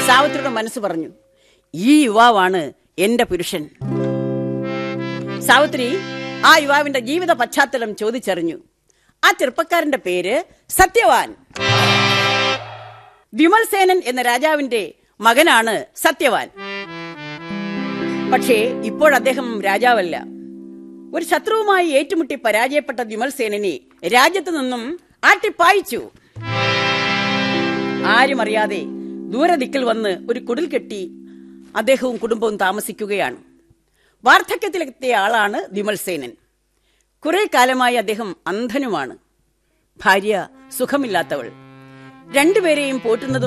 സാവിത്രിയുടെ മനസ്സ് പറഞ്ഞു ഈ യുവാവാണ് എന്റെ പുരുഷൻ സാവിത്രി ആ യുവാവിന്റെ ജീവിത പശ്ചാത്തലം ചോദിച്ചറിഞ്ഞു ആ ചെറുപ്പക്കാരന്റെ പേര് സത്യവാൻ വിമൽസേനൻ എന്ന രാജാവിന്റെ മകനാണ് സത്യവാൻ പക്ഷേ ഇപ്പോൾ അദ്ദേഹം രാജാവല്ല ഒരു ശത്രുവുമായി ഏറ്റുമുട്ടി പരാജയപ്പെട്ട വിമൽസേനനെ രാജ്യത്തു നിന്നും ആട്ടിപ്പായിച്ചു ആരും അറിയാതെ ദൂരദിക്കിൽ വന്ന് ഒരു കുടിൽ കെട്ടി അദ്ദേഹവും കുടുംബവും താമസിക്കുകയാണ് വാർദ്ധക്യത്തിലെത്തിയ ആളാണ് വിമൽസേനൻ കുറെ കാലമായി അദ്ദേഹം അന്ധനുമാണ് ഭാര്യ സുഖമില്ലാത്തവൾ രണ്ടുപേരെയും പോറ്റുന്നതും